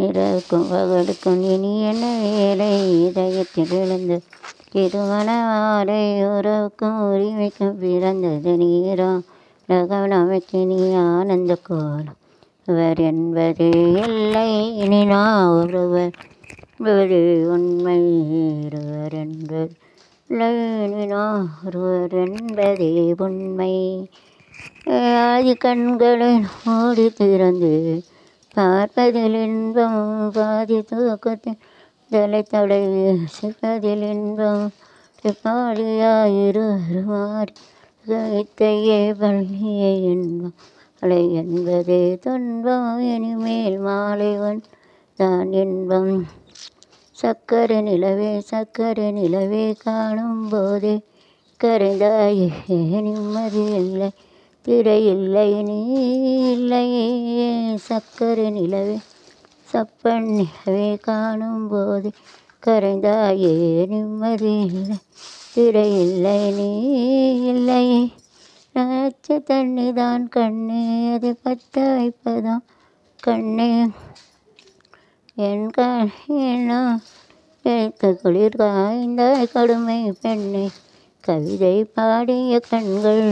இரவுக்கும் பகலுக்கும் இனி என்ன வேலை இதயத்தில் எழுந்து திருமணமாலை உறவுக்கும் உரிமைக்கும் பிறந்தது நீரம் உலகம் நமக்கு நீ ஆனந்த கோலம் அவர் என்பது இல்லை இனி நான் ஒருவர் என்பது உண்மை இருவர் என்பது இல்லை இனி நான் ஒருவர் என்பதே உண்மை ஆதி கண்களை மூடி திறந்து பார்ப்பதில் இன்பம் பாதி தூக்கத்தில் தலை தடவி சிப்பதில் இன்பம் பாடியாயிரு மாறி இத்தையே பள்ளியே இன்பம் அலை என்பதே துன்பம் இனிமேல் மாலை ஒன் தான் இன்பம் சக்கரை நிலவே சக்கரை நிலவே காணும் போதே கரைந்தாயே நிம்மதி இல்லை திரை இல்லை நீ இல்லையே சக்கரை நிலவே சப்பன் நிலவே காணும் போது கரைந்தாயே நிம்மதி இல்லை திரை இல்லை நீ இல்லையே நச்ச தண்ணி தான் கண்ணே அதை பற்ற வைப்பதாம் கண்ணே என் கண்ணா கேட்க குளிர் காய்ந்த கடுமை பெண்ணை கவிதை பாடிய கண்கள்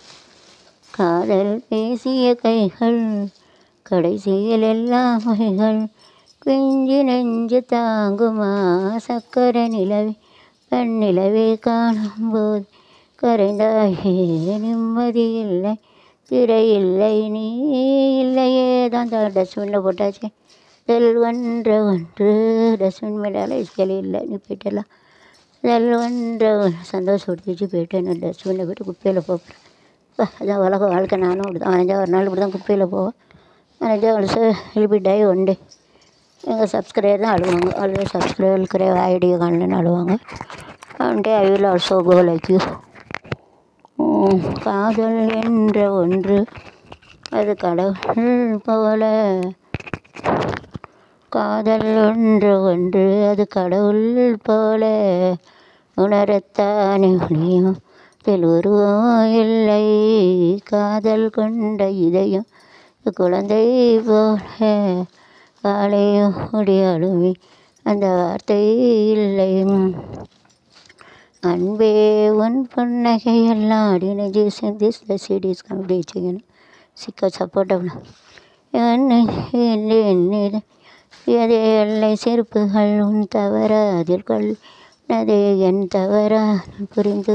காதல் பேசிய கைகள் கடைசியில் எல்லாம் மைகள் குஞ்சு நெஞ்சு தாங்குமா சக்கரை நிலவே பெண் நிலவே காணும்போது கரைந்தாயே நிம்மதி இல்லை திரை இல்லை நீ இல்லையே தான் டஸ்ட்பினில் போட்டாச்சு செல்வன்ற ஒன்று டஸ்ட்பின் மேலே இஸ்கலி இல்லை நீ போயிட்டலாம் செல்வன்ற சந்தோஷப்படுத்திச்சு போயிட்டேன் நான் டஸ்ட்பினில் போய்ட்டு குப்பையில் போகிறேன் அதான் உலக வாழ்க்கை நானும் இப்படி தான் அரைஞ்சா ஒரு நாள் இப்படி தான் குப்பையில் போவேன் அரைஞ்சா also will be die one day எங்கள் சப்ஸ்கிரைபர் தான் அழுவாங்க ஆல்வேஸ் சப்ஸ்கிரைபர் கிரேவ் ஐடியோ காணலன்னு அழுவாங்க one day I will also go like you காதல் என்ற ஒன்று அது கடவுள் போல காதல் ஒன்று ஒன்று அது கடவுள் போல உணரத்தானே முடியும் இதில் உருவம் இல்லை காதல் கொண்ட இதயம் குழந்தை போல காலையும் முடியாலுமே அந்த வார்த்தை இல்லை அன்பே உன் புன்னகை எல்லாம் அப்படின்னு ஜீசன் திஸ் த சிடிஸ் கம்பிடிச்சிங்கன்னு சிக்க சப்போர்ட்டபிள் எதே எல்லை செருப்புகள் உன் தவற அதில் கொள் என் தவற புரிந்து